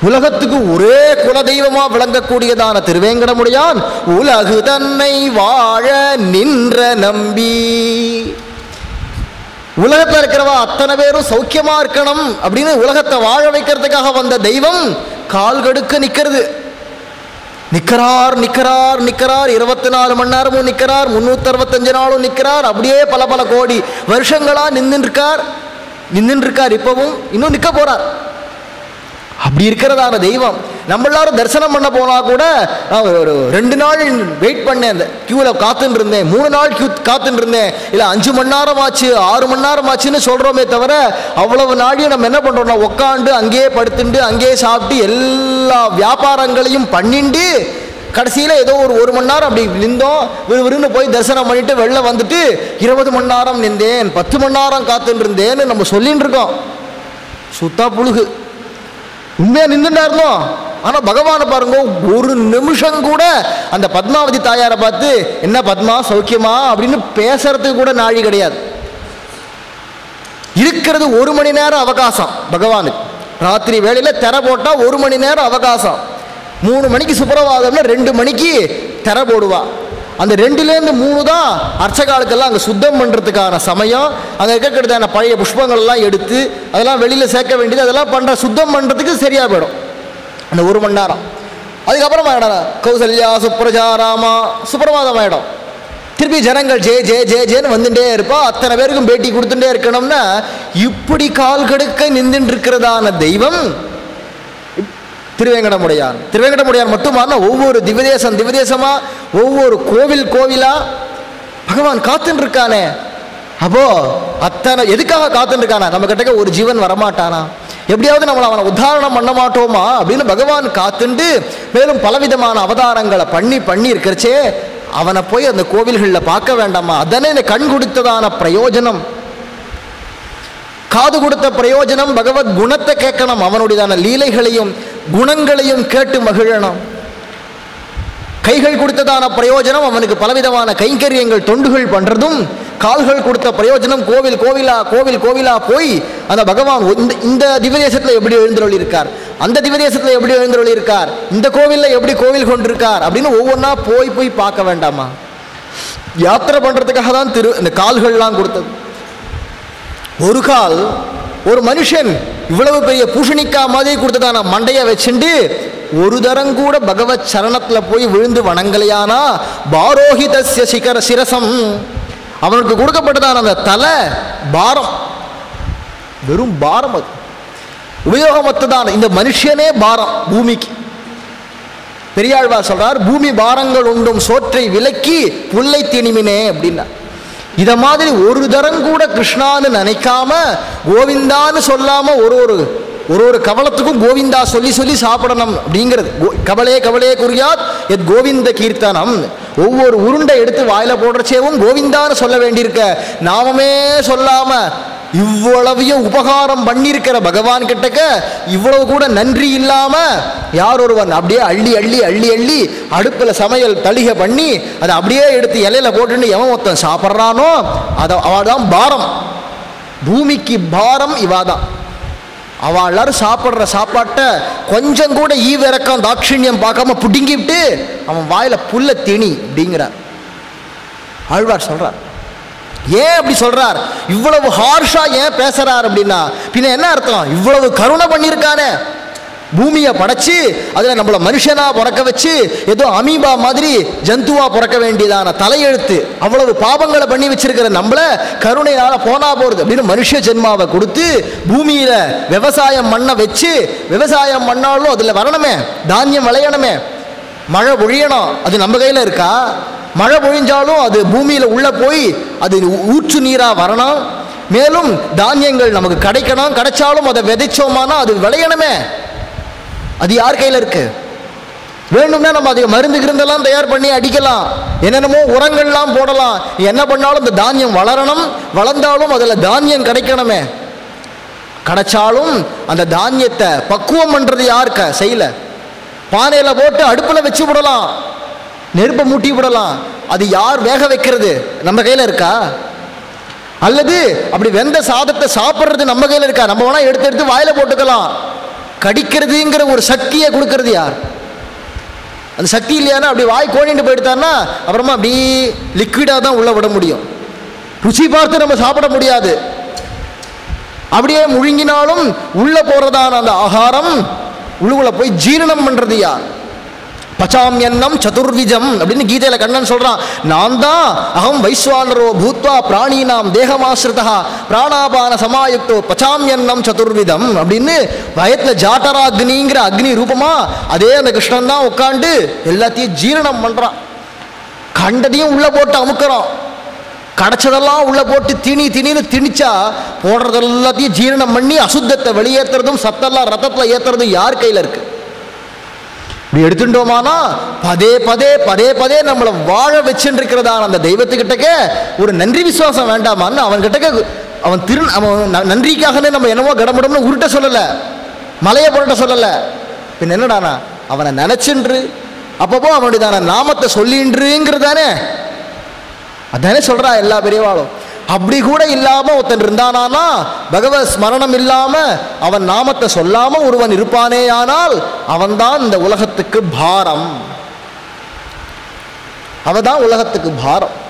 உலகத்துக்கு ஒரே குலதெய்வமா விளங்கக்கூடியதான திருவேங்கடமுடையான் உலகு தன்னை வாழ நின்ற நம்பி உலகத்துல இருக்கிறவா அத்தனை பேரும் சௌக்கியமா இருக்கணும் அப்படின்னு உலகத்தை வாழ வைக்கிறதுக்காக வந்த தெய்வம் கால் கடுக்க நிக்கிறது நிக்கிறார் நிக்கிறார் நிக்கிறார் இருபத்தி நாலு மணி நேரமும் நிக்கிறார் முன்னூத்தி அறுபத்தஞ்சு நாளும் நிக்கிறார் அப்படியே பல பல கோடி வருஷங்களா நின்றுட்டு இருக்கார் நின்றுட்டு இருக்கார் இப்பவும் இன்னும் நிக்க போறார் அப்படி இருக்கிறதான தெய்வம் நம்ம எல்லாரும் தரிசனம் பண்ண போனா கூட நான் ஒரு- ஒரு ரெண்டு நாள் வெயிட் பண்ணேன் அந்த கியூவில் காத்துன்னு இருந்தேன் மூணு நாள் கியூ காத்துன்னு இருந்தேன் இல்லை அஞ்சு மணி நேரம் ஆச்சு ஆறு மணி நேரம் ஆச்சுன்னு சொல்கிறோமே தவிர அவ்வளவு நாளையும் நம்ம என்ன பண்ணுறோம்னா உட்காந்து அங்கேயே படுத்துண்டு அங்கேயே சாப்பிட்டு எல்லா வியாபாரங்களையும் பண்ணிண்டு கடைசியில் ஏதோ ஒரு ஒரு மணி நேரம் அப்படி நின்றோம் விறுவிறுன்னு போய் தரிசனம் பண்ணிட்டு வெளில வந்துட்டு இருபது மணி நேரம் நின்றேன் பத்து மணி நேரம் காத்துன்னு இருந்தேன்னு நம்ம சொல்லின்னு இருக்கோம் சுத்தா புழுகு உண்மையா நின்றுட்டா இருந்தோம் ஆனா பகவானை பாருங்க ஒரு நிமிஷம் கூட அந்த பத்மாவதி தாயாரை பார்த்து என்ன பத்மா சௌக்கியமா அப்படின்னு பேசுறதுக்கு கூட நாழி கிடையாது இருக்கிறது ஒரு மணி நேரம் அவகாசம் பகவானுக்கு ராத்திரி வேளையில திரை போட்டா ஒரு மணி நேரம் அவகாசம் மூணு மணிக்கு சுப்பிரவாதம்னா ரெண்டு மணிக்கு திரை போடுவா அந்த ரெண்டுலேருந்து மூணு தான் அர்ச்சகாலுக்கெல்லாம் அங்கே சுத்தம் பண்ணுறதுக்கான சமயம் அங்கே இருக்கக்கூடியதான பழைய புஷ்பங்கள்லாம் எடுத்து அதெல்லாம் வெளியில் சேர்க்க வேண்டியது அதெல்லாம் பண்ணுற சுத்தம் பண்ணுறதுக்கு சரியாக போயிடும் அந்த ஒரு மணி நேரம் அதுக்கப்புறம் ஆயிடும் கௌசல்யா சுப்ரஜா ராமா சுப்பிரபாதம் ஆயிடும் திருப்பி ஜனங்கள் ஜே ஜே ஜே ஜேன்னு வந்துட்டே இருப்பா அத்தனை பேருக்கும் பேட்டி கொடுத்துட்டே இருக்கணும்னா இப்படி கால் கடுக்க நின்றுட்டு இருக்கிறதான தெய்வம் திருவேங்கடமுடையான் திருவேங்கடமுடையான் மட்டுமான ஒவ்வொரு திவதேசம் திவதேசமா ஒவ்வொரு கோவில் கோவிலா பகவான் காத்துன்னு இருக்கானே அப்போ அத்தனை எதுக்காக காத்துன்னு இருக்கானா நம்ம கிட்டக்க ஒரு ஜீவன் வரமாட்டானா எப்படியாவது நம்மளை அவனை உத்தாரணம் பண்ண மாட்டோமா அப்படின்னு பகவான் காத்துண்டு மேலும் பலவிதமான அவதாரங்களை பண்ணி பண்ணி இருக்கிறச்சே அவனை போய் அந்த கோவில்களில் பார்க்க வேண்டாமா அதனே இந்த கண் கொடுத்ததான பிரயோஜனம் காது கொடுத்த பிரயோஜனம் பகவத் குணத்தை கேட்கணும் அவனுடையதான லீலைகளையும் குணங்களையும் கேட்டு மகிழணும் கைகள் கொடுத்ததான பிரயோஜனம் அவனுக்கு பலவிதமான கைங்கரியங்கள் தொண்டுகள் பண்றதும் கால்கள் கொடுத்த பிரயோஜனம் கோவில் கோவிலா கோவில் கோவிலா போய் அந்த பகவான் இந்த இந்த திவதேசத்தில் எப்படி எழுந்தருளி இருக்கார் அந்த திவதேசத்தில் எப்படி எழுந்தருளி இருக்கார் இந்த கோவிலில் எப்படி கோவில் கொண்டிருக்கார் அப்படின்னு ஒவ்வொன்றா போய் போய் பார்க்க வேண்டாமா யாத்திரை பண்றதுக்காக தான் திரு இந்த கால்கள்லாம் கொடுத்தது ஒரு கால் ஒரு மனுஷன் இவ்வளவு பெரிய பூஷணிக்கா மாதிரி கொடுத்ததான மண்டையை வச்சுண்டு ஒரு தரம் கூட பகவத் சரணத்தில் போய் விழுந்து வணங்கலையானா பாரோஹிதஸ்ய சிகர சிரசம் அவனுக்கு கொடுக்கப்பட்டதான அந்த தலை பாரம் வெறும் பாரம் அது உபயோகமற்றதான இந்த மனுஷனே பாரம் பூமிக்கு பெரியாழ்வார் சொல்றார் பூமி பாரங்கள் உண்டும் சோற்றை விலக்கி புல்லை திணிமினே அப்படின்னா இத மாதிரி ஒரு தரம் கூட கிருஷ்ணான்னு நினைக்காம கோவிந்தான்னு சொல்லாம ஒரு ஒரு ஒரு ஒரு கவலத்துக்கும் கோவிந்தா சொல்லி சொல்லி சாப்பிடணும் அப்படிங்கிறது கோ- கவலே கவலே குறியாத் எத் கோவிந்த கீர்த்தனம் ஒவ்வொரு உருண்டை எடுத்து வாயில போடுறச்சேவும் கோவிந்தான்னு சொல்ல வேண்டியிருக்க நாமமே சொல்லாம இவ்வளவையும் உபகாரம் பண்ணியிருக்கிற பகவான் கிட்டக்க இவ்வளவு கூட நன்றி இல்லாம யார் ஒருவன் அப்படியே அள்ளி அள்ளி அள்ளி அள்ளி அடுப்புல சமையல் தளிகை பண்ணி அதை அப்படியே எடுத்து இலையில போட்டுன்னு எவன் ஒருத்தன் சாப்பிட்றானோ அதை அவதான் பாரம் பூமிக்கு பாரம் இவாதான் அவள் எல்லாரும் சாப்பிட்ற சாப்பாட்டை கொஞ்சம் கூட ஈவிறக்கம் தாட்சிணியம் பார்க்காம புடுங்கிவிட்டு அவன் வாயில புல்ல திணி அப்படிங்கிறார் ஆழ்வார் சொல்றார் ஏன் அப்படி சொல்றார் இவ்வளவு ஹார்ஷா ஏன் பேசுறார் அப்படின்னா பின்ன என்ன அர்த்தம் இவ்வளவு கருணை பண்ணியிருக்கானே பூமியை படைச்சு அதில் நம்மளை மனுஷனா பிறக்க வச்சு ஏதோ அமீபா மாதிரி ஜந்துவா பிறக்க வேண்டியதான தலையெழுத்து அவ்வளவு பாவங்களை பண்ணி வச்சிருக்கிற நம்மள கருணையால போனா போறது அப்படின்னு மனுஷ ஜென்மாவை கொடுத்து பூமியில விவசாயம் பண்ண வச்சு விவசாயம் பண்ணாலும் அதுல வரணுமே தானியம் விளையணுமே மழை பொழியணும் அது நம்ம கையில் இருக்கா மழை பொழிஞ்சாலும் அது பூமியில் உள்ள போய் அது ஊற்று நீராக வரணும் மேலும் தானியங்கள் நமக்கு கிடைக்கணும் கிடைச்சாலும் அதை விதைச்சோமானா அது விளையணுமே அது யார் கையில் இருக்கு வேணும்னா நம்ம அதை மருந்து கிருந்தெல்லாம் தயார் பண்ணி அடிக்கலாம் என்னென்னமோ உரங்கள்லாம் போடலாம் என்ன பண்ணாலும் இந்த தானியம் வளரணும் வளர்ந்தாலும் அதில் தானியம் கிடைக்கணுமே கிடைச்சாலும் அந்த தானியத்தை பக்குவம் பண்ணுறது யாருக்க செய்யல பானையில் போட்டு அடுப்பில் வச்சு விடலாம் நெருப்பை மூட்டி விடலாம் அது யார் வேக வைக்கிறது நம்ம கையில் இருக்கா அல்லது அப்படி வெந்த சாதத்தை சாப்பிட்றது நம்ம கையில் இருக்கா நம்ம வேணா எடுத்து எடுத்து வாயில போட்டுக்கலாம் கடிக்கிறதுங்கிற ஒரு சக்தியை கொடுக்கறது யார் அந்த சக்தி இல்லையானா அப்படி வாய் கோணிட்டு போயிட்டான்னா அப்புறமா அப்படி லிக்விடாக தான் உள்ள விட முடியும் ருச்சி பார்த்து நம்ம சாப்பிட முடியாது அப்படியே முழுங்கினாலும் உள்ள போறதான அந்த ஆகாரம் உள்ளுக்குள்ள போய் ஜீரணம் பண்றது யார் பச்சாமியன்னம் சதுர்விஜம் அப்படின்னு கீதையில கண்ணன் சொல்றான் நான் தான் அகம் வைஸ்வானரோ பூத்வா பிராணீனாம் தேகமாசிரிதா பிராணாபான சமாயுக்தோ பச்சாமியன்னம் சதுர்விதம் அப்படின்னு வயத்துல ஜாட்டராக்னிங்கிற அக்னி ரூபமா அதே அந்த கிருஷ்ணன் தான் உட்காந்து எல்லாத்தையும் ஜீரணம் பண்றான் கண்டதையும் உள்ள போட்டு அமுக்குறான் கடைச்சதெல்லாம் உள்ள போட்டு திணி திணின்னு திணிச்சா போடுறது எல்லாத்தையும் ஜீரணம் பண்ணி அசுத்தத்தை வெளியேற்றுறதும் சத்தெல்லாம் ரத்தத்தில் ஏற்றுறதும் யார் கையில் இருக்கு இப்படி எடுத்துட்டோமானா பதே பதே பதே பதே நம்மளை வாழ வச்சுருக்கிறதான அந்த தெய்வத்துக்கிட்டக்க ஒரு நன்றி விசுவாசம் வேண்டாமான்னு அவன்கிட்டக்க அவன் திரு அவன் ந- நன்றிக்காகவே நம்ம என்னமோ கடமுடம்னு உருட்ட சொல்லலை மலையை புரட்ட சொல்லலை பின் என்னடானா அவனை நினச்சின்று அப்பப்போ அவனுடையதான நாமத்தை சொல்லின்றுங்கிறதானே அதானே சொல்றா எல்லா பெரியவாளும் அப்படி கூட இல்லாம ஒருத்தன் இருந்தானானா பகவத் ஸ்மரணம் இல்லாம அவன் நாமத்தை சொல்லாம ஒருவன் இருப்பானேயானால் அவன்தான் இந்த உலகத்துக்கு பாரம் அவதான் உலகத்துக்கு பாரம்